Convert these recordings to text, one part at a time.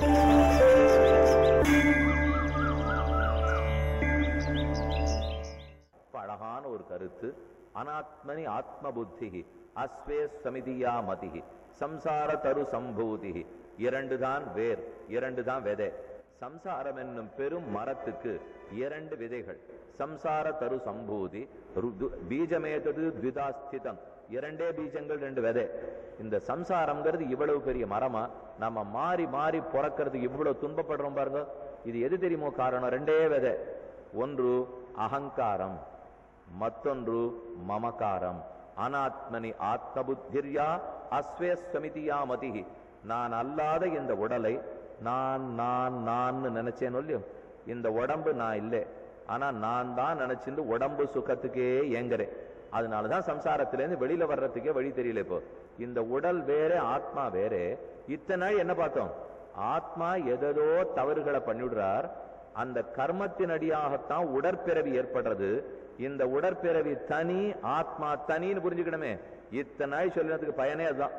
இப்ப அழகான ஒரு கருத்து அனாத்மனி ஆத்ம புத்தி அஸ்வே சமிதியா மதி சம்சார தரு சம்பூதி இரண்டு தான் வேர் இரண்டு தான் விதை சம்சாரம் என்னும் பெரும் மரத்துக்கு இரண்டு விதைகள் சம்சார தரு சம்பூதி ருது- பீஜமேதது த்விதாஸ்திதம் இரண்டே பீஜங்கள் ரெண்டு விதை இந்த சம்சாரம்ங்கிறது இவ்வளவு பெரிய மரமா நம்ம மாறி மாறி பிறக்கிறது இவ்வளவு துன்பப்படுறோம் பாருங்க இது எது தெரியுமோ காரணம் ரெண்டே விதை ஒன்று அகங்காரம் மத்தொன்று மமகாரம் அனாத்மனி ஆத்மபுத்திர்யா அஸ்வேஸ்வமிதியா மதிஹி நான் அல்லாத இந்த உடலை நான் நான் நான் நினைச்சேன் இல்லையோ இந்த உடம்பு நான் இல்லை ஆனா நான் தான் நினைச்சிருந்து உடம்பு சுகத்துக்கே ஏங்குறேன் அதனாலதான் சம்சாரத்திலேருந்து வெளியில வர்றதுக்கே வழி தெரியல இப்போ இந்த உடல் வேற ஆத்மா வேற இத்தனை நாள் என்ன பார்த்தோம் ஆத்மா எதோ தவறுகளை பண்ணிவிடுறார் அந்த கர்மத்தின் அடியாகத்தான் உடற்பிறவி ஏற்படுறது இந்த உடற்பிறவி தனி ஆத்மா தனின்னு புரிஞ்சுக்கணுமே இத்தனை நாள் சொல்லினதுக்கு பயனே அதுதான்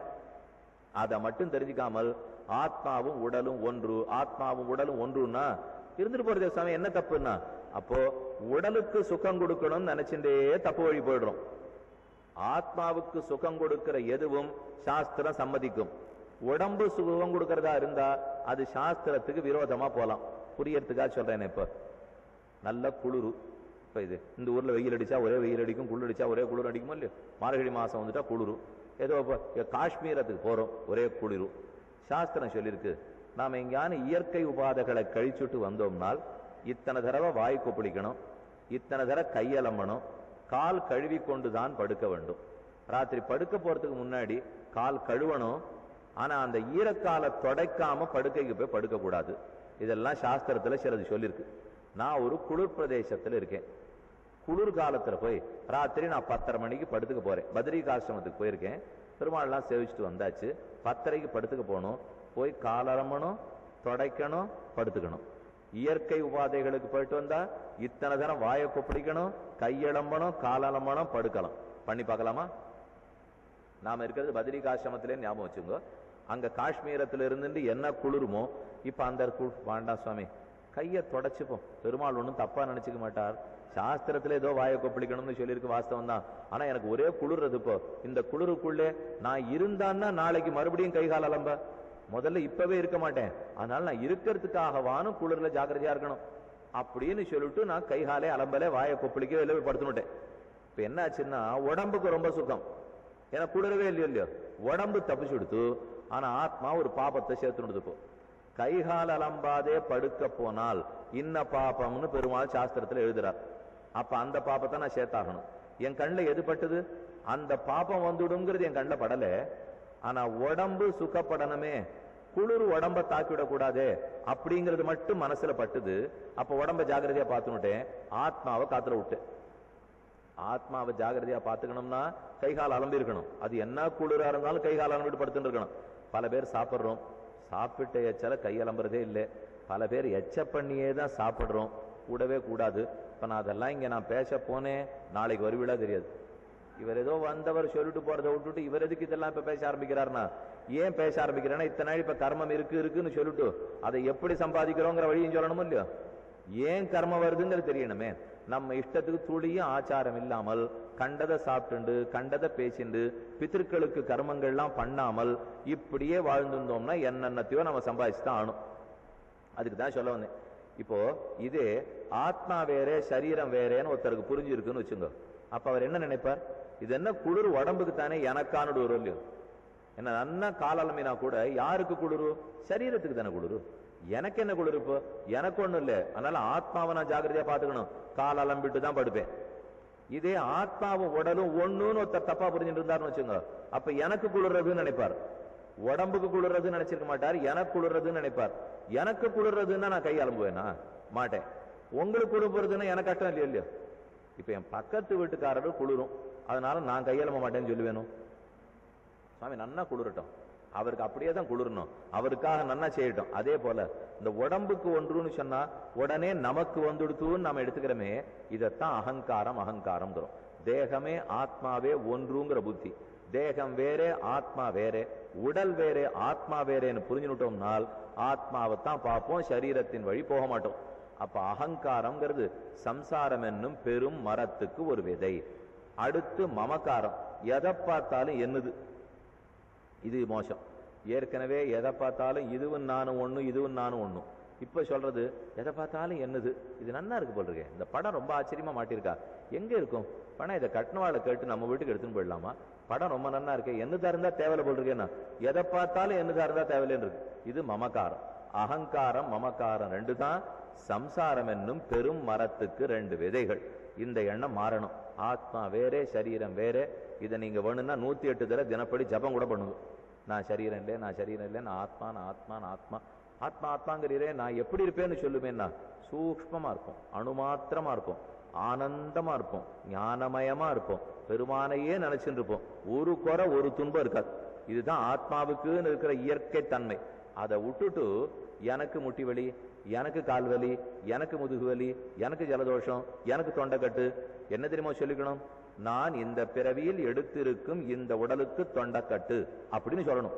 அதை மட்டும் தெரிஞ்சுக்காமல் ஆத்மாவும் உடலும் ஒன்று ஆத்மாவும் உடலும் ஒன்றுன்னா இருந்துட்டு போறது சாமி என்ன தப்புன்னா அப்போ உடலுக்கு சுகம் கொடுக்கணும்னு நினைச்சுட்டே தப்பு வழி போயிடுறோம் ஆத்மாவுக்கு சுகம் கொடுக்கிற எதுவும் சாஸ்திரம் சம்மதிக்கும் உடம்பு சுகம் கொடுக்கறதா இருந்தா அது சாஸ்திரத்துக்கு விரோதமா போலாம் புரியறதுக்காக சொல்றேன் இப்ப நல்ல குளிரு இப்ப இது இந்த ஊர்ல வெயில் அடிச்சா ஒரே வெயில் அடிக்கும் குளிர் அடிச்சா ஒரே குளிர் அடிக்குமோ இல்லையோ மார்கழி மாசம் வந்துட்டா குளிரும் ஏதோ இப்ப இங்க காஷ்மீரத்துக்கு போறோம் ஒரே குளிரும் சாஸ்திரம் சொல்லியிருக்கு நாம எங்கேயான இயற்கை உபாதைகளை கழிச்சுட்டு வந்தோம்னால் இத்தனை தடவை வாய் கொப்பளிக்கணும் இத்தனை தடவை கையலம்பணும் கால் கழுவி கொண்டு தான் படுக்க வேண்டும் ராத்திரி படுக்க போறதுக்கு முன்னாடி கால் கழுவணும் ஆனா அந்த ஈரக்காலை தொடைக்காம படுக்கைக்கு போய் படுக்க கூடாது இதெல்லாம் சாஸ்திரத்துல சிலது சொல்லியிருக்கு நான் ஒரு குளிர் பிரதேசத்துல இருக்கேன் குளிர் காலத்துல போய் ராத்திரி நான் பத்தரை மணிக்கு படுத்துக்க போறேன் பத்ரிகாசிரமத்துக்கு போயிருக்கேன் பெருமாள்லாம் சேவிச்சுட்டு வந்தாச்சு பத்தரைக்கு படுத்துக்க போகணும் போய் காலரம்பணும் தொடைக்கணும் படுத்துக்கணும் இயற்கை உபாதைகளுக்கு போயிட்டு வந்தா இத்தனை தரம் வாயை கொப்பளிக்கணும் கையெளம்பணும் காலலம்பணும் படுக்கலாம் பண்ணி பார்க்கலாமா நாம இருக்கிறது பத்ரிகாசிரமத்திலே ஞாபகம் வச்சுங்க அங்க காஷ்மீரத்துல இருந்துட்டு என்ன குளிருமோ இப்ப அந்த கு- வேண்டாம் சுவாமி கையை தொடச்சுப்போம் பெருமாள் ஒண்ணும் தப்பா நினைச்சுக்க மாட்டார் சாஸ்திரத்துல ஏதோ வாயை கொப்பளிக்கணும்னு சொல்லியிருக்கு வாஸ்தவம் தான் ஆனா எனக்கு ஒரே குளிர்றது இப்போ இந்த குளிருக்குள்ளே நான் இருந்தான்னா நாளைக்கு மறுபடியும் கை கால் அலம்ப முதல்ல இப்பவே இருக்க மாட்டேன் அதனால நான் இருக்கிறதுக்காகவானும் குளிர்ல ஜாக்கிரதையா இருக்கணும் அப்படின்னு சொல்லிட்டு நான் கை காலே அலம்பலே வாயை கொப்பளிக்க வெளியே போய் படுத்துனுட்டேன் இப்ப என்ன ஆச்சுன்னா உடம்புக்கு ரொம்ப சுகம் ஏன்னா குளிரவே இல்லையோ இல்லையோ உடம்பு தப்பிச்சு கொடுத்து ஆனா ஆத்மா ஒரு பாபத்தை சேர்த்துனுடுது இப்போ கைகால் அலம்பாதே படுக்க போனால் இன்ன பாபம்னு பெருமாள் சாஸ்திரத்துல எழுதுறார் அப்ப அந்த பாபத்தை நான் சேர்த்தாகணும் என் கண்ணுல எது பட்டது அந்த பாபம் வந்துடுங்கிறது என் கண்ணுல படல ஆனா உடம்பு சுகப்படணுமே குளிர் உடம்ப தாக்கிவிடக் கூடாதே அப்படிங்கிறது மட்டும் மனசுல பட்டுது அப்ப உடம்ப ஜாக்கிரதையா பார்த்துனுட்டேன் ஆத்மாவை காத்துல விட்டேன் ஆத்மாவை ஜாகிரதையா பாத்துக்கணும்னா கை கால் அலம்பி இருக்கணும் அது என்ன குளிரா இருந்தாலும் கை கால் அலம்பிட்டு படுத்துட்டு இருக்கணும் பல பேர் சாப்பிடுறோம் சாப்பிட்ட எச்சல கை அலம்புறதே இல்லை பல பேர் எச்ச பண்ணியே தான் சாப்பிடுறோம் கூடவே கூடாது இப்ப நான் அதெல்லாம் இங்க நான் பேச போனேன் நாளைக்கு வருவிழா தெரியாது இவர் ஏதோ வந்தவர் சொல்லிட்டு போறதை விட்டுட்டு இவர் எதுக்கு இதெல்லாம் இப்ப பேச ஆரம்பிக்கிறாருன்னா ஏன் பேச ஆரம்பிக்கிறேன்னா இத்தனை நாள் இப்ப கர்மம் இருக்கு இருக்குன்னு சொல்லிட்டு அதை எப்படி சம்பாதிக்கிறோங்கிற வழியும் சொல்லணுமோ இல்லையோ ஏன் கர்மம் வருதுங்கிறது தெரியணுமே நம்ம இஷ்டத்துக்கு துளியும் ஆச்சாரம் இல்லாமல் கண்டதை சாப்பிட்டுண்டு கண்டதை பேசிண்டு பித்திருக்களுக்கு கர்மங்கள்லாம் பண்ணாமல் இப்படியே வாழ்ந்திருந்தோம்னா என்னென்னத்தையோ நம்ம சம்பாதிச்சு தான் ஆகணும் அதுக்கு தான் சொல்ல வந்தேன் இப்போ இது ஆத்மா வேற சரீரம் வேறேன்னு ஒருத்தருக்கு புரிஞ்சிருக்குன்னு வச்சுங்க அப்ப அவர் என்ன நினைப்பார் இது என்ன குளிர் உடம்புக்கு தானே எனக்கானது ஒரு இல்லையோ என்ன நன்னா காலலமினா கூட யாருக்கு குளிரு சரீரத்துக்கு தானே குளிரு எனக்கு என்ன குளிர் இப்போ எனக்கு ஒண்ணும் இல்ல அதனால ஆத்மாவை நான் ஜாக்கிரதையா பாத்துக்கணும் கால் அலம்பிட்டு தான் படுப்பேன் இதே ஆத்மாவும் உடலும் ஒண்ணுன்னு ஒருத்தர் தப்பா புரிஞ்சுட்டு இருந்தாருன்னு வச்சுங்க அப்ப எனக்கு குளிர்றதுன்னு நினைப்பார் உடம்புக்கு குளிர்றதுன்னு நினைச்சிருக்க மாட்டார் எனக்கு குளிர்றதுன்னு நினைப்பார் எனக்கு குளிர்றதுன்னா நான் கை அலம்புவேனா மாட்டேன் உங்களுக்கு குளிர்றதுன்னா எனக்கு கஷ்டம் இல்லையோ இல்லையோ இப்ப என் பக்கத்து வீட்டுக்காரரு குளிரும் அதனால நான் கையெழும்ப மாட்டேன்னு சொல்லுவேணும் சுவாமி நன்னா குளிரட்டும் அவருக்கு அப்படியே தான் குளிரணும் அவருக்காக நன்னா செய்யட்டும் அதே போல இந்த உடம்புக்கு ஒன்றுன்னு சொன்னா உடனே நமக்கு வந்துடுத்துன்னு நம்ம எடுத்துக்கிறோமே இதைத்தான் அகங்காரம் அகங்காரம்ங்கிறோம் தேகமே ஆத்மாவே ஒன்றுங்கிற புத்தி தேகம் வேறே ஆத்மா வேறே உடல் வேறே ஆத்மா வேறேன்னு புரிஞ்சுட்டோம்னால் ஆத்மாவைத்தான் பார்ப்போம் சரீரத்தின் வழி போக மாட்டோம் அப்ப அகங்காரம்ங்கிறது சம்சாரம் என்னும் பெரும் மரத்துக்கு ஒரு விதை அடுத்து மமக்காரம் எதை பார்த்தாலும் என்னது இது மோசம் ஏற்கனவே எதை பார்த்தாலும் இதுவும் நானும் ஒண்ணு இதுவும் நானும் ஒண்ணும் இப்ப சொல்றது எதை பார்த்தாலும் என்னது இது நன்னா இருக்கு போல் இருக்கே இந்த படம் ரொம்ப ஆச்சரியமா மாட்டிருக்கா எங்க இருக்கும் பணம் இதை கட்டினவாளை கேட்டு நம்ம வீட்டுக்கு எடுத்துன்னு போயிடலாமா படம் ரொம்ப நன்னா இருக்கு என்னதா இருந்தா தேவையில்ல போல் இருக்கேன்னா எதை பார்த்தாலும் என்னதா இருந்தா தேவையில்லைன்னு இருக்கு இது மமக்காரம் அகங்காரம் மமக்காரம் ரெண்டு தான் சம்சாரம் என்னும் பெரும் மரத்துக்கு ரெண்டு விதைகள் இந்த எண்ணம் மாறணும் ஆத்மா வேறே சரீரம் வேறே இதை நீங்க வேணும்னா நூத்தி எட்டு தடவை தினப்படி ஜபம் கூட பண்ணுங்க நான் சரீரம் இல்லை நான் சரீரம் இல்லை நான் ஆத்மா நான் ஆத்மா நான் ஆத்மா ஆத்மா ஆத்மாங்கிறீரே நான் எப்படி இருப்பேன்னு சொல்லுவேன்னா சூக்ஷ்மமா இருக்கும் அணுமாத்திரமா இருக்கும் ஆனந்தமா இருப்போம் ஞானமயமா இருப்போம் பெருமானையே நினைச்சுட்டு இருப்போம் ஒரு குறை ஒரு துன்பம் இருக்காது இதுதான் ஆத்மாவுக்குன்னு இருக்கிற இயற்கை தன்மை அதை விட்டுட்டு எனக்கு முட்டி வலி எனக்கு கால் வலி எனக்கு முதுகு வலி எனக்கு ஜலதோஷம் எனக்கு தொண்டைக்கட்டு என்ன தெரியுமா சொல்லிக்கணும் நான் இந்த பிறவியில் எடுத்திருக்கும் இந்த உடலுக்கு தொண்டைக்கட்டு அப்படின்னு சொல்லணும்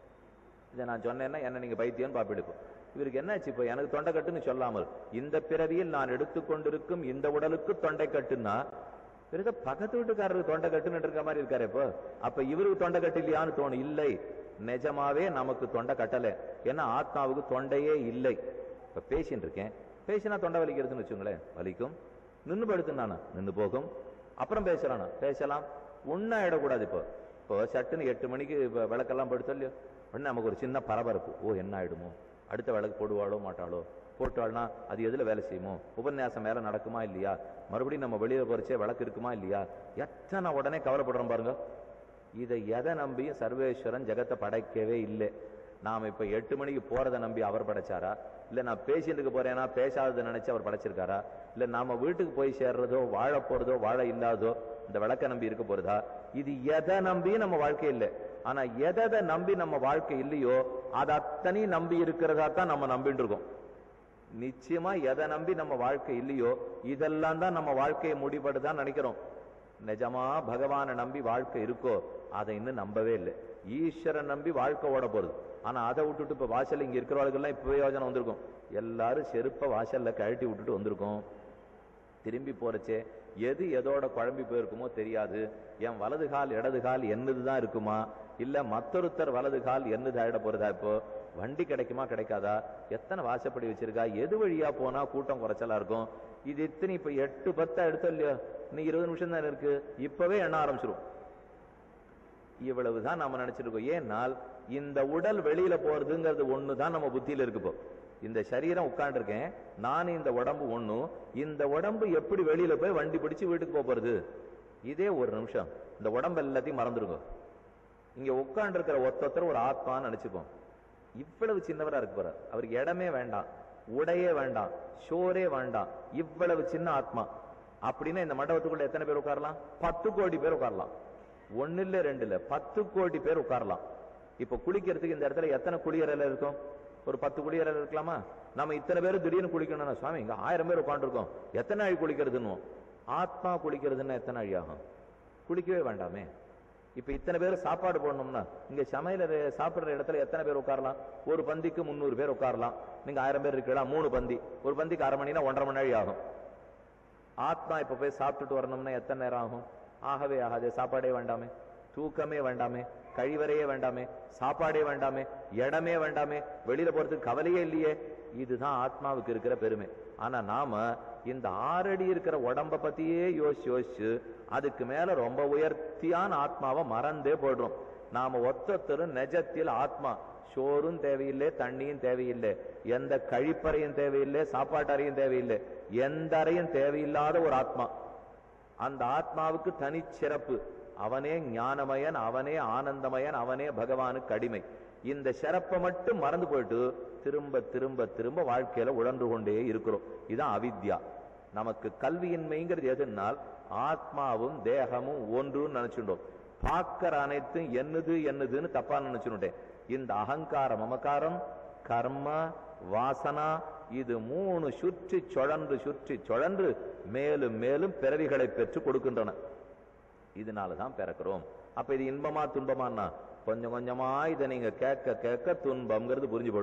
இதை நான் சொன்னேன்னா என்ன நீங்க பைத்தியம் பாப்பிடுக்கும் இவருக்கு என்னாச்சு இப்போ எனக்கு தொண்டைக்கட்டுன்னு சொல்லாமல் இந்த பிறவியில் நான் எடுத்துக்கொண்டிருக்கும் இந்த உடலுக்கு தொண்டைக்கட்டுன்னா இவருக்கு பக்கத்து வீட்டுக்காரருக்கு தொண்டைக்கட்டுன்னு இருக்க மாதிரி இருக்காரு இப்போ அப்ப இவருக்கு தொண்டைக்கட்டு இல்லையான்னு தோணும் இல்லை நிஜமாவே நமக்கு தொண்டை கட்டல ஏன்னா ஆத்மாவுக்கு தொண்டையே இல்லை இப்ப பேசின்னு இருக்கேன் பேசினா தொண்டை வலிக்கிறதுன்னு வச்சுங்களேன் வலிக்கும் நின்னு படுத்துனானா நின்னு போகும் அப்புறம் பேசலானா பேசலாம் ஒன்னா இடக்கூடாது இப்போ இப்போ சட்டுன்னு எட்டு மணிக்கு இப்ப விளக்கெல்லாம் படுத்தோம் இல்லையோ உடனே நமக்கு ஒரு சின்ன பரபரப்பு ஓ என்ன ஆயிடுமோ அடுத்த விளக்கு போடுவாளோ மாட்டாளோ போட்டாள்னா அது எதுல வேலை செய்யுமோ உபன்யாசம் மேல நடக்குமா இல்லையா மறுபடியும் நம்ம வெளியில போறச்சே விளக்கு இருக்குமா இல்லையா எத்தனை உடனே கவலைப்படுறோம் பாருங்க இதை எதை நம்பியும் சர்வேஸ்வரன் ஜெகத்தை படைக்கவே இல்லை நாம இப்ப எட்டு மணிக்கு போறதை நம்பி அவர் படைச்சாரா இல்ல நான் பேசிட்டு போறேன்னா பேசாததை நினைச்சு அவர் படைச்சிருக்காரா இல்ல நாம வீட்டுக்கு போய் சேர்றதோ வாழ போறதோ வாழ இல்லாதோ இந்த விளக்க நம்பி இருக்க போறதா இது எதை நம்பியும் நம்ம வாழ்க்கை இல்லை ஆனா எதை நம்பி நம்ம வாழ்க்கை இல்லையோ அது அத்தனையும் நம்பி இருக்கிறதா தான் நம்ம நம்பிட்டு இருக்கோம் நிச்சயமா எதை நம்பி நம்ம வாழ்க்கை இல்லையோ இதெல்லாம் தான் நம்ம வாழ்க்கையை முடிபடுதான் நினைக்கிறோம் நிஜமா பகவானை நம்பி வாழ்க்கை இருக்கோ அதை இன்னும் நம்பவே இல்லை ஈஸ்வரன் நம்பி வாழ்க்கை ஓட போறது ஆனா அதை விட்டுட்டு இப்ப வாசல்ல இங்க இருக்கிறவர்களுக்கெல்லாம் இப்ப யோஜனை வந்திருக்கும் எல்லாரும் செருப்ப வாசல்ல கழட்டி விட்டுட்டு வந்திருக்கோம் திரும்பி போறச்சே எது எதோட குழம்பி போயிருக்குமோ தெரியாது என் வலது கால் இடது கால் என்னது தான் இருக்குமா இல்ல மத்தொருத்தர் வலது கால் என்னது ஆயிட போறதா இப்போ வண்டி கிடைக்குமா கிடைக்காதா எத்தனை வாசப்படி வச்சிருக்கா எது வழியா போனா கூட்டம் குறைச்சலா இருக்கும் இது இத்தனை இப்ப எட்டு பத்தா எடுத்தோம் இல்லையோ இன்னும் இருபது நிமிஷம் தான் இருக்கு இப்பவே எண்ண ஆரம்பிச்சிரும் இவ்வளவுதான் நம்ம நினைச்சிருக்கோம் ஏன்னால் இந்த உடல் வெளியில போறதுங்கிறது ஒண்ணுதான் நம்ம புத்தியில இருக்கு இப்போ இந்த சரீரம் உட்கார்ந்துருக்கேன் நான் இந்த உடம்பு ஒண்ணு இந்த உடம்பு எப்படி வெளியில போய் வண்டி பிடிச்சு வீட்டுக்கு போக போறது இதே ஒரு நிமிஷம் இந்த உடம்பு எல்லாத்தையும் மறந்துருங்க இங்க உட்கார்ந்து இருக்கிற ஒத்தொத்தர் ஒரு ஆத்மான்னு நினைச்சுப்போம் இவ்வளவு சின்னவரா இருக்கு போறார் அவருக்கு இடமே வேண்டாம் உடையே வேண்டாம் ஷோரே வேண்டாம் இவ்வளவு சின்ன ஆத்மா அப்படின்னா இந்த மண்டபத்துக்குள்ள எத்தனை பேர் உட்காரலாம் பத்து கோடி பேர் உட்காரலாம் ஒன்னு இல்ல ரெண்டு இல்ல பத்து கோடி பேர் உட்காரலாம் இப்ப குளிக்கிறதுக்கு இந்த இடத்துல எத்தனை குளியறையில இருக்கும் ஒரு பத்து குளியறை இருக்கலாமா நம்ம இத்தனை பேர் திடீர்னு குளிக்கணும்னா சுவாமி இங்க ஆயிரம் பேர் உட்காந்துருக்கோம் எத்தனை நாள் குளிக்கிறதுன்னு ஆத்மா குளிக்கிறதுன்னா எத்தனை நாள் ஆகும் குளிக்கவே வேண்டாமே இப்ப இத்தனை பேர் சாப்பாடு போடணும்னா இங்க சமையல சாப்பிடுற இடத்துல எத்தனை பேர் உட்காரலாம் ஒரு பந்திக்கு முந்நூறு பேர் உட்காரலாம் நீங்க ஆயிரம் பேர் இருக்கலாம் மூணு பந்தி ஒரு பந்திக்கு அரை மணினா ஒன்றரை மணி நேரம் ஆகும் ஆத்மா இப்ப போய் சாப்பிட்டுட்டு வரணும்னா எத்தனை நேரம் ஆகும் ஆகவே ஆகாது சாப்பாடே வேண்டாமே தூக்கமே வேண்டாமே கழிவறையே வேண்டாமே சாப்பாடே வேண்டாமே இடமே வேண்டாமே வெளியில போறதுக்கு கவலையே இல்லையே இதுதான் ஆத்மாவுக்கு இருக்கிற பெருமை ஆனா நாம இந்த ஆறடி இருக்கிற உடம்ப பத்தியே யோசிச்சு யோசிச்சு அதுக்கு மேல ரொம்ப உயர்த்தியான ஆத்மாவை மறந்தே போடுறோம் நாம ஒத்தொத்தரும் நெஜத்தில் ஆத்மா சோறும் தேவையில்லை தண்ணியும் தேவையில்லை எந்த கழிப்பறையும் தேவையில்லை சாப்பாட்டறையும் தேவையில்லை எந்த அறையும் தேவையில்லாத ஒரு ஆத்மா அந்த ஆத்மாவுக்கு தனிச்சிறப்பு அவனே ஞானமயன் அவனே ஆனந்தமயன் அவனே பகவானுக்கு அடிமை இந்த சிறப்பை மட்டும் மறந்து போயிட்டு திரும்ப திரும்ப திரும்ப வாழ்க்கையில உழன்று கொண்டே இருக்கிறோம் இதான் அவித்யா நமக்கு கல்வியின்மைங்கிறது எதுனால் ஆத்மாவும் தேகமும் ஒன்றுன்னு நினைச்சுட்டோம் பார்க்கிற அனைத்தும் என்னது என்னதுன்னு தப்பா நினைச்சுட்டேன் இந்த அகங்கார மமகாரம் கர்ம வாசனா இது மூணு சுற்றி சுழன்று சுற்றி சுழன்று மேலும் மேலும் பிறவிகளை பெற்று கொடுக்கின்றன இதனாலதான் பிறக்கிறோம் அப்ப இது இன்பமா துன்பமானா கொஞ்சம் கொஞ்சமா இதை நீங்க கேட்க கேட்க துன்பம்ங்கிறது புரிஞ்சு போடும்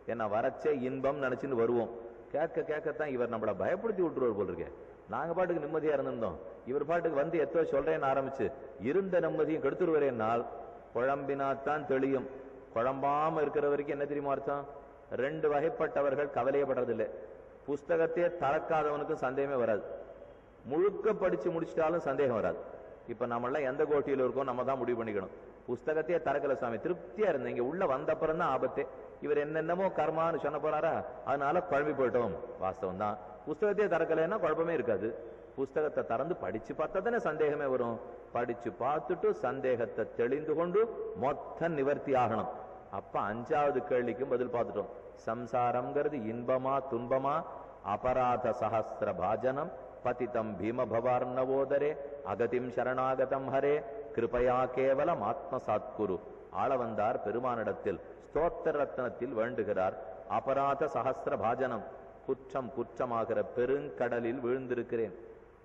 என்ன வரச்சே இன்பம் நினைச்சுன்னு வருவோம் கேட்க கேட்கத்தான் இவர் நம்மளை பயப்படுத்தி விட்டுருவார் போல் இருக்கே நாங்க பாட்டுக்கு நிம்மதியா இருந்திருந்தோம் இவர் பாட்டுக்கு வந்து எத்தோ சொல்றேன்னு ஆரம்பிச்சு இருந்த நிம்மதியும் கெடுத்துருவரேனால் குழம்பினாத்தான் தெளியும் குழம்பாம இருக்கிற வரைக்கும் என்ன தெரியுமா அர்த்தம் ரெண்டு வகைப்பட்டவர்கள் கவலையப்படுறதில்லை புஸ்தகத்தையே தறக்காதவனுக்கும் சந்தேகமே வராது முழுக்க படிச்சு முடிச்சிட்டாலும் சந்தேகம் வராது இப்ப நம்மளாம் எந்த கோட்டியில இருக்கோம் நம்ம தான் முடிவு பண்ணிக்கணும் புஸ்தகத்தையே தரக்கல சுவாமி திருப்தியா இருந்தேன் இங்க உள்ள வந்த அப்புறம் தான் ஆபத்தே இவர் என்னென்னமோ கர்மான்னு சொன்ன போறாரா அதனால குழம்பி போயிட்டோம் வாஸ்தவம் தான் புஸ்தகத்தையே திறக்கலைன்னா குழப்பமே இருக்காது புஸ்தகத்தை திறந்து படிச்சு பார்த்தா தானே சந்தேகமே வரும் படிச்சு பார்த்துட்டு சந்தேகத்தை தெளிந்து கொண்டு மொத்த நிவர்த்தி ஆகணும் அப்ப அஞ்சாவது கேள்விக்கும் பதில் பார்த்துட்டோம் சம்சாரம்ங்கிறது இன்பமா துன்பமா அபராத சஹஸ்ர பாஜனம் பதிதம் பீமபவார்ணவோதரே அகதிம் சரணாகதம் ஹரே கிருபயா கேவலம் ஆத்மசாத்குரு ஆள வந்தார் பெருமானிடத்தில் ஸ்தோத்திர ரத்னத்தில் வேண்டுகிறார் அபராத சஹஸ்ர பாஜனம் குற்றம் குற்றமாகிற பெருங்கடலில் விழுந்திருக்கிறேன்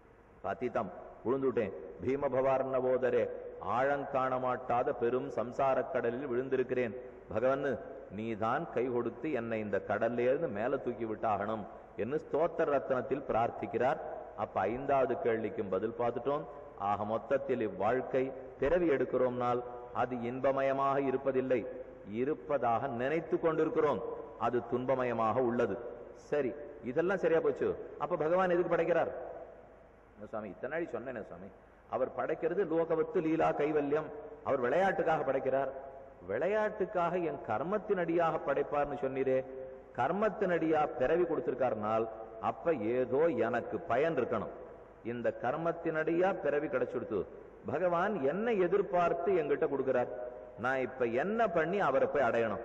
பதிதம் விழுந்துட்டேன் பீமபவார்ணவோதரே ஆழங்காண மாட்டாத பெரும் சம்சாரக் கடலில் விழுந்திருக்கிறேன் பகவன் நீதான் கை கொடுத்து என்னை இந்த கடல்ல இருந்து மேல தூக்கி விட்டாகணும் என்று ஸ்தோத்திர ரத்னத்தில் பிரார்த்திக்கிறார் அப்ப ஐந்தாவது கேள்விக்கும் பதில் பார்த்துட்டோம் ஆக மொத்தத்தில் இவ்வாழ்க்கை பிறவி எடுக்கிறோம்னால் அது இன்பமயமாக இருப்பதில்லை இருப்பதாக நினைத்து கொண்டிருக்கிறோம் அது துன்பமயமாக உள்ளது சரி இதெல்லாம் சரியா போச்சு அப்ப பகவான் எதுக்கு படைக்கிறார் என்ன சுவாமி இத்தனை நாள் சொன்னேனே சுவாமி அவர் படைக்கிறது லோகவத்து லீலா கைவல்யம் அவர் விளையாட்டுக்காக படைக்கிறார் விளையாட்டுக்காக என் கர்மத்தின் அடியாக படைப்பார்னு சொன்னீரே கர்மத்தின் அடியா பிறவி கொடுத்திருக்காருனால் அப்ப ஏதோ எனக்கு பயன் இருக்கணும் இந்த கர்மத்தினடியா பிறவி கிடைச்சுடுத்து பகவான் என்ன எதிர்பார்த்து என்கிட்ட கொடுக்கிறார் நான் இப்ப என்ன பண்ணி அவரை போய் அடையணும்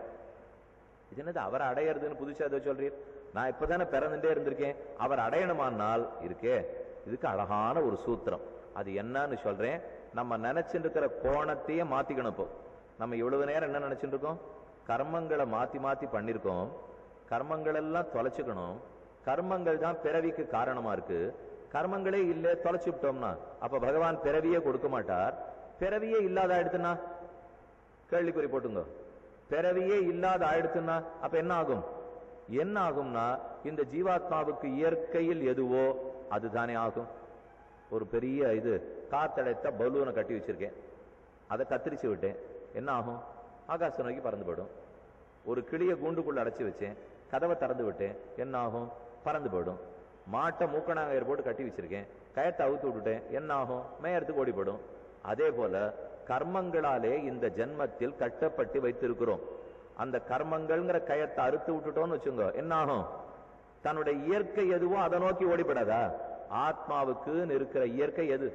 இது என்னது அவரை அடையறதுன்னு புதுசா ஏதோ சொல்றீர் நான் இப்பதானே பிறந்துட்டே இருந்திருக்கேன் அவர் அடையணுமானால் இருக்கே இதுக்கு அழகான ஒரு சூத்திரம் அது என்னன்னு சொல்றேன் நம்ம நினைச்சிட்டு இருக்கிற கோணத்தையே மாத்திக்கணும் இப்போ நம்ம இவ்வளவு நேரம் என்ன நினைச்சிட்டு இருக்கோம் கர்மங்களை மாத்தி மாத்தி பண்ணிருக்கோம் கர்மங்கள் எல்லாம் தொலைச்சுக்கணும் கர்மங்கள் தான் பிறவிக்கு காரணமா இருக்கு கர்மங்களே இல்ல தொலைச்சு விட்டோம்னா அப்ப பகவான் பிறவியே கொடுக்க மாட்டார் பிறவியே இல்லாத ஆயிடுத்துனா கேள்விக்குறி போட்டுங்க பிறவியே இல்லாத ஆயிடுத்துன்னா அப்ப என்ன ஆகும் என்ன ஆகும்னா இந்த ஜீவாத்மாவுக்கு இயற்கையில் எதுவோ அதுதானே ஆகும் ஒரு பெரிய இது காத்தடைத்த பலூனை கட்டி வச்சிருக்கேன் அதை கத்திரிச்சு விட்டேன் என்ன ஆகும் ஆகாச நோக்கி பறந்து போயிடும் ஒரு கிளிய கூண்டுக்குள்ள அடைச்சி வச்சேன் கதவை திறந்து விட்டேன் என்ன ஆகும் பறந்து போயிடும் மாட்டை மூக்கணாங்கயிறு போட்டு கட்டி வச்சிருக்கேன் கயத்தை அவுத்து விட்டுட்டேன் என்ன ஆகும் மேயறதுக்கு ஓடி போயிடும் அதே போல கர்மங்களாலே இந்த ஜென்மத்தில் கட்டப்பட்டு வைத்திருக்கிறோம் அந்த கர்மங்கள்ங்கிற கயத்தை அறுத்து விட்டுட்டோம்னு வச்சுங்க என்ன ஆகும் தன்னுடைய இயற்கை எதுவோ அதை நோக்கி ஓடிப்படாதா ஆத்மாவுக்குன்னு இருக்கிற இயற்கை எது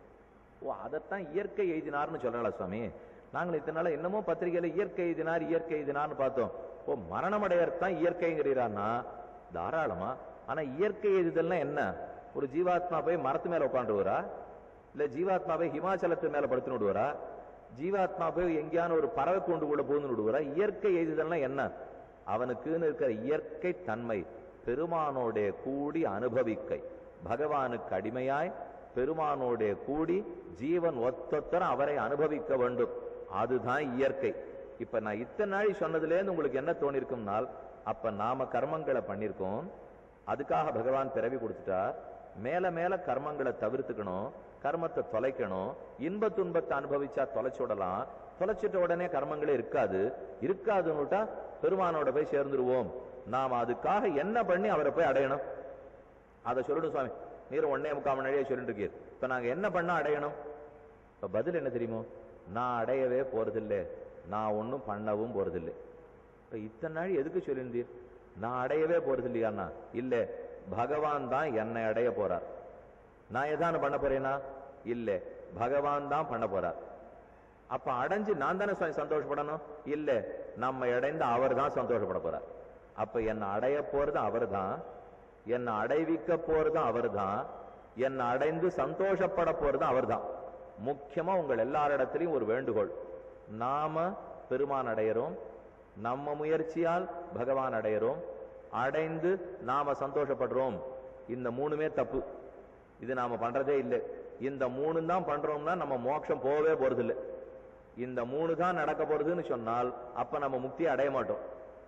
ஓ அதைத்தான் இயற்கை எழுதினார்னு சொல்றாளா சுவாமி நாங்கள் இத்தனை நாள் என்னமோ பத்திரிகையில இயற்கை எழுதினார் இயற்கை எழுதினார்னு பார்த்தோம் ஓ மரணமடையர் தான் இயற்கைங்கிறான்னா தாராளமா ஆனா இயற்கை எழுதுதல்னா என்ன ஒரு ஜீவாத்மா போய் மரத்து மேல உட்காந்துருவரா இல்ல ஜீவாத்மா போய் ஹிமாச்சலத்து மேல படுத்துன்னு விடுவாரா ஜீவாத்மா போய் எங்கேயான ஒரு பறவை கூண்டுக்குள்ள பூந்து விடுவாரா இயற்கை எழுதுதல்னா என்ன அவனுக்குன்னு இருக்கிற இயற்கை தன்மை பெருமானோட கூடி அனுபவிக்கை பகவானுக்கு அடிமையாய் பெருமானோட கூடி ஜீவன் ஒத்தொத்தர அவரை அனுபவிக்க வேண்டும் அதுதான் இயற்கை இப்ப நான் இத்தனை நாளை சொன்னதுல இருந்து உங்களுக்கு என்ன தோணிருக்கும்னால் அப்ப நாம கர்மங்களை பண்ணிருக்கோம் அதுக்காக பகவான் பிறவி கொடுத்துட்டார் மேல மேல கர்மங்களை தவிர்த்துக்கணும் கர்மத்தை தொலைக்கணும் இன்ப துன்பத்தை அனுபவிச்சா தொலைச்சு விடலாம் தொலைச்சிட்ட உடனே கர்மங்களே இருக்காது இருக்காதுன்னுட்டா பெருமானோட போய் சேர்ந்துருவோம் நாம அதுக்காக என்ன பண்ணி அவரை போய் அடையணும் அதை சொல்லணும் சுவாமி நீர் ஒன்னே முக்கால் மணி நேரம் சொல்லிட்டு இருக்கீர் இப்ப நாங்க என்ன பண்ணா அடையணும் இப்ப பதில் என்ன தெரியுமோ நான் அடையவே போறதில்லை நான் ஒன்றும் பண்ணவும் போறதில்லை இப்ப இத்தனை நாள் எதுக்கு சொல்லியிருந்தீர் நான் அடையவே போறது இல்லையாண்ணா இல்ல பகவான் தான் என்னை அடைய போறார் நான் எதானு பண்ண போறேனா இல்ல பகவான் தான் பண்ண போறார் அப்ப அடைஞ்சு நான் தானே சுவாமி சந்தோஷப்படணும் இல்ல நம்ம அடைந்து அவர் தான் சந்தோஷப்பட போறார் அப்ப என்னை அடைய போறது அவர் தான் என்னை அடைவிக்க போறதும் அவர் தான் என்னை அடைந்து சந்தோஷப்பட போறதும் அவர் தான் முக்கியமா உங்கள் எல்லாரிடத்திலையும் ஒரு வேண்டுகோள் நாம பெருமான் அடையிறோம் நம்ம முயற்சியால் பகவான் அடையிறோம் அடைந்து நாம சந்தோஷப்படுறோம் இந்த மூணுமே தப்பு இது நாம பண்றதே இல்லை இந்த மூணு தான் பண்றோம்னா நம்ம மோட்சம் போகவே போறது இல்லை இந்த மூணு தான் நடக்க போறதுன்னு சொன்னால் அப்ப நம்ம முக்தியை அடைய மாட்டோம்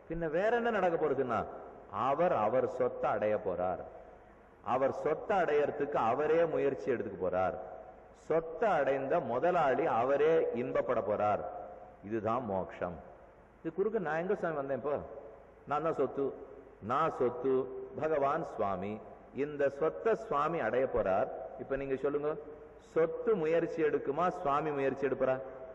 பின்ன வேற என்ன நடக்க போறதுன்னா அவர் அவர் சொத்தை அடைய போறார் அவர் சொத்தை அடையறதுக்கு அவரே முயற்சி எடுத்துக்க போறார் சொத்தை அடைந்த முதலாளி அவரே இன்பப்பட போறார் இதுதான் மோட்சம் இது குறுக்க நான் எங்க சாமி வந்தேன் இப்போ நான் தான் சொத்து நான் சொத்து பகவான் சுவாமி இந்த சொத்தை சுவாமி அடைய போறார் இப்ப நீங்க சொல்லுங்க சொத்து முயற்சி எடுக்குமா சுவாமி முயற்சி எடுப்பாரா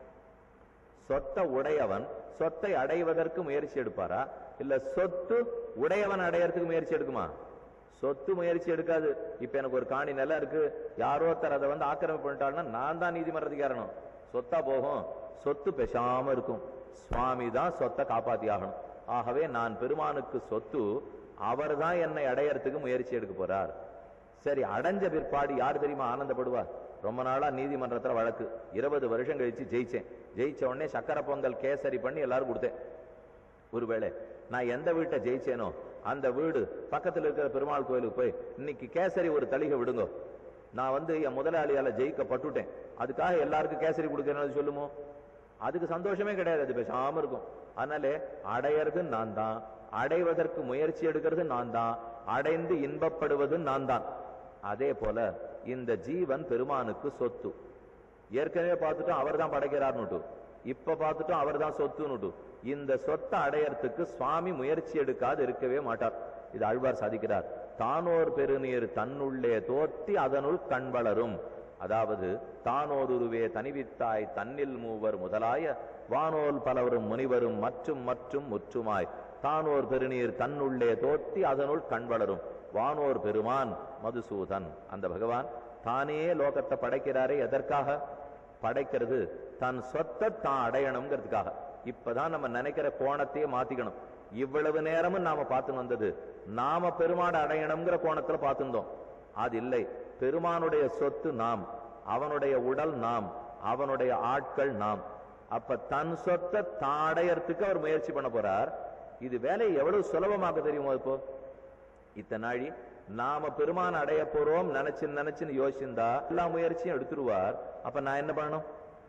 சொத்தை உடையவன் சொத்தை அடைவதற்கு முயற்சி எடுப்பாரா இல்ல சொத்து உடையவன் அடையறதுக்கு முயற்சி எடுக்குமா சொத்து முயற்சி எடுக்காது இப்ப எனக்கு ஒரு காணி நிலம் இருக்கு யாரோ ஒருத்தர் அதை வந்து ஆக்கிரமிப்பு பண்ணிட்டாருன்னா நான் தான் நீதிமன்றத்துக்கு ஏறணும் சொத்தா போகும் சொத்து பேசாம இருக்கும் சுவாமி தான் சொத்தை காப்பாத்தி ஆகணும் ஆகவே நான் பெருமானுக்கு சொத்து அவர் தான் என்னை அடையறதுக்கு முயற்சி எடுக்க போறார் சரி அடைஞ்ச பிற்பாடு யார் தெரியுமா ஆனந்தப்படுவார் ரொம்ப நாளா நீதிமன்றத்துல வழக்கு இருபது வருஷம் கழிச்சு ஜெயிச்சேன் ஜெயிச்ச உடனே சக்கரை பொங்கல் கேசரி பண்ணி எல்லாரும் கொடுத்தேன் ஒருவேளை நான் எந்த வீட்டை ஜெயிச்சேனோ அந்த வீடு பக்கத்துல இருக்கிற பெருமாள் கோயிலுக்கு போய் இன்னைக்கு கேசரி ஒரு தளிகை விடுங்க நான் வந்து என் முதலாளியால ஜெயிக்கப்பட்டுட்டேன் அதுக்காக எல்லாருக்கும் கேசரி கொடுக்கறேன்னு சொல்லுமோ அதுக்கு சந்தோஷமே கிடையாது அது பேசாம இருக்கும் அதனால அடையறது நான் தான் அடைவதற்கு முயற்சி எடுக்கிறது நான் தான் அடைந்து இன்பப்படுவது நான் தான் அதே போல இந்த ஜீவன் பெருமானுக்கு சொத்து ஏற்கனவே பார்த்துட்டோம் அவர் தான் படைக்கிறார்னுட்டு இப்ப பார்த்துட்டோம் அவர் தான் சொத்துன்னுட்டு இந்த சொத்தை அடையறதுக்கு சுவாமி முயற்சி எடுக்காது இருக்கவே மாட்டார் இது ஆழ்வார் சாதிக்கிறார் தானோர் பெருநீர் தன்னுள்ளே தோத்தி அதனுள் கண் வளரும் அதாவது தானோருருவே தனிவித்தாய் தன்னில் மூவர் முதலாய வானோல் பலவரும் முனிவரும் மற்றும் மற்றும் முற்றுமாய் தானோர் பெருநீர் தன்னுள்ளே தோத்தி அதனுள் கண் வளரும் வானோர் பெருமான் மதுசூதன் அந்த பகவான் தானே லோகத்தை படைக்கிறாரே எதற்காக படைக்கிறது தன் சொத்தை தான் அடையணுங்கிறதுக்காக இப்பதான் நம்ம நினைக்கிற கோணத்தையே மாத்திக்கணும் இவ்வளவு நேரமும் நாம பார்த்து வந்தது நாம பெருமாடு அடையணுங்கிற கோணத்துல பார்த்திருந்தோம் அது இல்லை பெருமானுடைய சொத்து நாம் அவனுடைய உடல் நாம் அவனுடைய ஆட்கள் நாம் அப்ப தன் சொத்தை தான் அடையறதுக்கு அவர் முயற்சி பண்ண போறார் இது வேலையை எவ்வளவு சுலபமாக தெரியுமோ இப்போ இத்தனை நாழி நாம பெருமான் அடைய போறோம் நினைச்சு நினைச்சுன்னு யோசிச்சிருந்தா எல்லா முயற்சியும் எடுத்துருவார் அப்ப நான் என்ன பண்ணணும்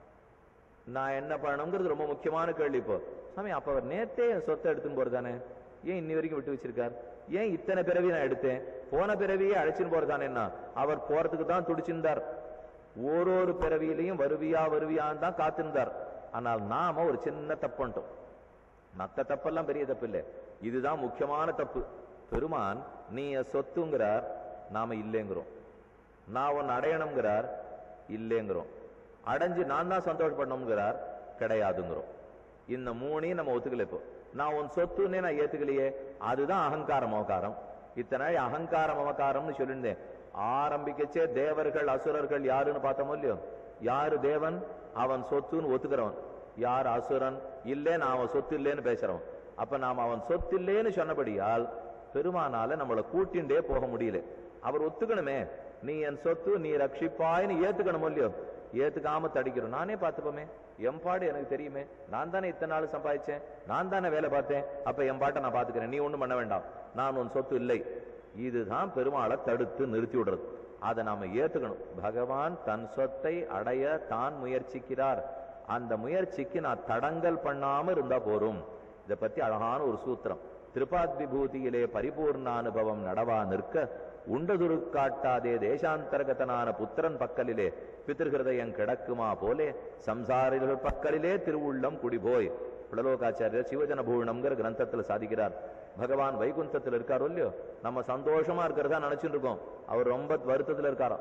நான் என்ன பண்ணணுங்கிறது ரொம்ப முக்கியமான கேள்வி இப்போ சாமி அப்ப அவர் நேத்தே என் சொத்தை எடுத்துன்னு போறதானே ஏன் இன்னி வரைக்கும் விட்டு வச்சிருக்கார் ஏன் இத்தனை பிறவி நான் எடுத்தேன் போன பிறவியே அழைச்சின்னு போறதானேன்னா அவர் போறதுக்கு தான் துடிச்சிருந்தார் ஒரு ஒரு பிறவியிலையும் வருவியா வருவியான்னு தான் காத்திருந்தார் ஆனால் நாம ஒரு சின்ன தப்பு பண்ணிட்டோம் மத்த தப்பெல்லாம் பெரிய தப்பு இல்லை இதுதான் முக்கியமான தப்பு பெருமான் நீ என் சொத்துங்கிறார் நாம இல்லைங்கிறோம் நான் உன்னை அடையணுங்கிறார் இல்லைங்கிறோம் அடைஞ்சு நான் தான் சந்தோஷப்படணுங்கிறார் கிடையாதுங்கிறோம் இந்த மூணையும் நம்ம ஒத்துக்கல இப்போ நான் உன் சொத்துன்னே நான் ஏத்துக்கலையே அதுதான் அகங்காரம் மமக்காரம் இத்தனை நாள் அகங்காரம் மமக்காரம்னு சொல்லியிருந்தேன் ஆரம்பிக்கச்சே தேவர்கள் அசுரர்கள் யாருன்னு பார்த்தோமோ இல்லையோ யாரு தேவன் அவன் சொத்துன்னு ஒத்துக்கிறவன் யார் அசுரன் இல்லைன்னு அவன் சொத்து இல்லைன்னு பேசுறவன் அப்ப நாம் அவன் சொத்து இல்லைன்னு சொன்னபடியால் பெருமானால நம்மளை கூட்டிண்டே போக முடியல அவர் ஒத்துக்கணுமே நீ என் சொத்து நீ ரட்சிப்பாய்னு ஏத்துக்கணும் இல்லையோ ஏத்துக்காம தடிக்கிறோம் நானே பார்த்துப்போமே என் பாடு எனக்கு தெரியுமே நான் தானே இத்தனை நாள் சம்பாதிச்சேன் நான் தானே வேலை பார்த்தேன் அப்ப என் பாட்டை நான் பாத்துக்கிறேன் நீ ஒண்ணும் பண்ண வேண்டாம் நான் உன் சொத்து இல்லை இதுதான் பெருமாளை தடுத்து நிறுத்தி விடுறது அதை நாம ஏத்துக்கணும் பகவான் தன் சொத்தை அடைய தான் முயற்சிக்கிறார் அந்த முயற்சிக்கு நான் தடங்கல் பண்ணாம இருந்தா போரும் இதை பத்தி அழகான ஒரு சூத்திரம் திருப்பாத் விபூதியிலே பரிபூர்ண அனுபவம் நடவா நிற்க உண்டதுரு காட்டாதே தேசாந்தர்கதனான புத்திரன் பக்கலிலே பித்திருஹிருதயம் கிடக்குமா போலே சம்சாரிகள் பக்கலிலே திருவுள்ளம் குடிபோய் புலலோகாச்சாரியர் சிவஜன பூர்ணம்ங்கிற கிரந்தத்துல சாதிக்கிறார் பகவான் வைகுந்தத்துல இருக்காரோ இல்லையோ நம்ம சந்தோஷமா இருக்கிறதா நினைச்சுட்டு இருக்கோம் அவர் ரொம்ப வருத்தத்துல இருக்காராம்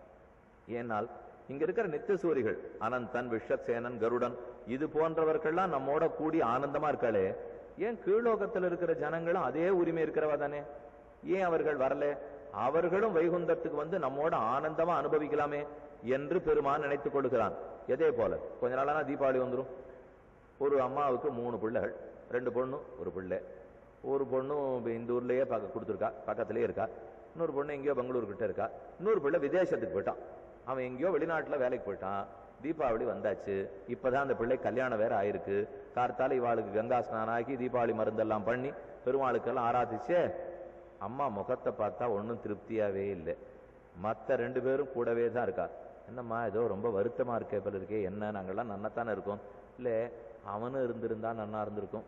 ஏனால் இங்க இருக்கிற நித்தியசூரிகள் அனந்தன் விஸ்வசேனன் கருடன் இது போன்றவர்கள்லாம் நம்மோட கூடி ஆனந்தமா இருக்காளே ஏன் கீழ்லோகத்தில் இருக்கிற ஜனங்களும் அதே உரிமை இருக்கிறவா தானே ஏன் அவர்கள் வரல அவர்களும் வைகுந்தத்துக்கு வந்து நம்மோட ஆனந்தமா அனுபவிக்கலாமே என்று பெருமான் நினைத்துக் கொள்கிறான் எதே போல கொஞ்ச நாளானா தீபாவளி வந்துரும் ஒரு அம்மாவுக்கு மூணு பிள்ளைகள் ரெண்டு பொண்ணு ஒரு பிள்ளை ஒரு பொண்ணும் இப்ப இந்த ஊர்லயே பக்க கொடுத்துருக்கா பக்கத்திலேயே இருக்கா இன்னொரு பொண்ணு எங்கேயோ பெங்களூர் கிட்ட இருக்கா இன்னொரு பிள்ளை விதேசத்துக்கு போயிட்டான் அவன் எங்கேயோ வெளிநாட்டுல வேலைக்கு போயிட்டான் தீபாவளி வந்தாச்சு இப்பதான் அந்த பிள்ளை கல்யாணம் வேற ஆயிருக்கு கார்த்தால இவாளுக்கு கங்கா ஸ்நானம் ஆக்கி தீபாவளி மருந்தெல்லாம் பண்ணி பெருமாளுக்கெல்லாம் ஆராதிச்சே அம்மா முகத்தை பார்த்தா ஒன்றும் திருப்தியாவே இல்லை மத்த ரெண்டு பேரும் கூடவே தான் இருக்கா என்னம்மா ஏதோ ரொம்ப வருத்தமா இருக்கே போல இருக்கே என்ன நாங்கெல்லாம் நன்னத்தானே இருக்கோம் இல்ல அவனும் இருந்திருந்தா நன்னா இருந்திருக்கும்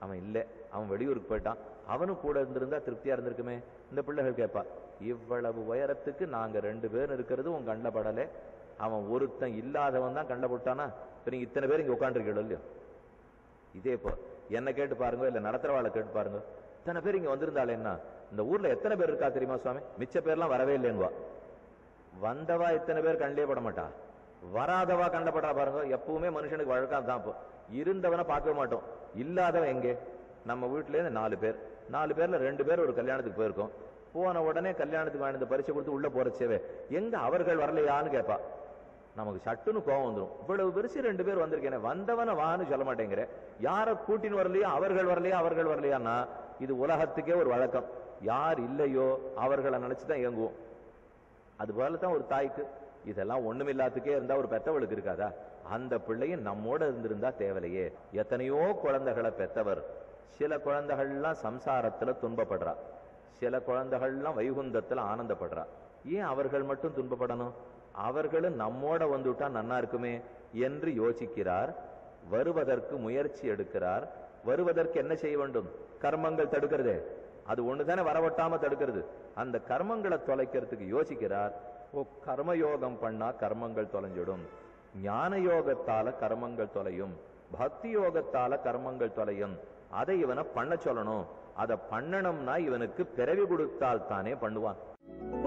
அவன் இல்லை அவன் வெளியூருக்கு போயிட்டான் அவனும் கூட இருந்திருந்தா திருப்தியா இருந்திருக்குமே இந்த பிள்ளைகள் கேட்பா இவ்வளவு உயரத்துக்கு நாங்க ரெண்டு பேர் இருக்கிறது உன் கண்ணில் படலை அவன் ஒருத்தன் இல்லாதவன் தான் கண்ணில் போட்டானா இப்ப நீங்க இத்தனை பேர் இங்க உட்காந்துருக்கீங்களோ இல்லையோ இதே போ என்ன கேட்டு பாருங்க இல்ல நடத்துறவாளை கேட்டு பாருங்க இத்தனை பேர் இங்க வந்திருந்தாலே என்ன இந்த ஊர்ல எத்தனை பேர் இருக்கா தெரியுமா சுவாமி மிச்ச பேர்லாம் வரவே இல்லைன்னுவா வந்தவா எத்தனை பேர் கண்ணிலே பட மாட்டா வராதவா கண்ணில் படுறா பாருங்க எப்பவுமே மனுஷனுக்கு வழக்கம் தான் இப்போ இருந்தவனை பார்க்கவே மாட்டோம் இல்லாதவன் எங்கே நம்ம வீட்டுல இருந்து நாலு பேர் நாலு பேர்ல ரெண்டு பேர் ஒரு கல்யாணத்துக்கு போயிருக்கோம் போன உடனே கல்யாணத்துக்கு வாங்கின பரிசை கொடுத்து உள்ள போறச்சேவே எங்க அவர்கள் வரலையான்னு கேட்பா நமக்கு சட்டுன்னு கோவம் வந்துடும் இவ்வளவு பெருசு ரெண்டு பேர் வந்திருக்கேனே வந்தவனை வான்னு சொல்ல மாட்டேங்கிற யார கூட்டின்னு வரலையோ அவர்கள் வரலையா அவர்கள் வரலையான்னா இது உலகத்துக்கே ஒரு வழக்கம் யார் இல்லையோ அவர்களை நினைச்சுதான் இயங்குவோம் அது போல தான் ஒரு தாய்க்கு இதெல்லாம் ஒண்ணுமில்லாத்துக்கே இருந்தா ஒரு பெத்தவளுக்கு இருக்காதா அந்த பிள்ளையும் நம்மோட இருந்திருந்தா தேவலையே எத்தனையோ குழந்தைகளை பெத்தவர் சில குழந்தைகள்லாம் சம்சாரத்துல துன்பப்படுறா சில குழந்தைகள்லாம் வைகுந்தத்துல ஆனந்தப்படுறா ஏன் அவர்கள் மட்டும் துன்பப்படணும் அவர்களும் நம்மோட வந்துட்டா நன்னா இருக்குமே என்று யோசிக்கிறார் வருவதற்கு முயற்சி எடுக்கிறார் வருவதற்கு என்ன செய்ய வேண்டும் கர்மங்கள் தடுக்கிறதே அது ஒண்ணுதானே வரவட்டாம தடுக்கிறது அந்த கர்மங்களை தொலைக்கிறதுக்கு யோசிக்கிறார் ஓ கர்மயோகம் பண்ணா கர்மங்கள் தொலைஞ்சிடும் ஞான யோகத்தால கர்மங்கள் தொலையும் பக்தி யோகத்தால கர்மங்கள் தொலையும் அதை இவனை பண்ண சொல்லணும் அதை பண்ணணும்னா இவனுக்கு பிறவி கொடுத்தால் தானே பண்ணுவான்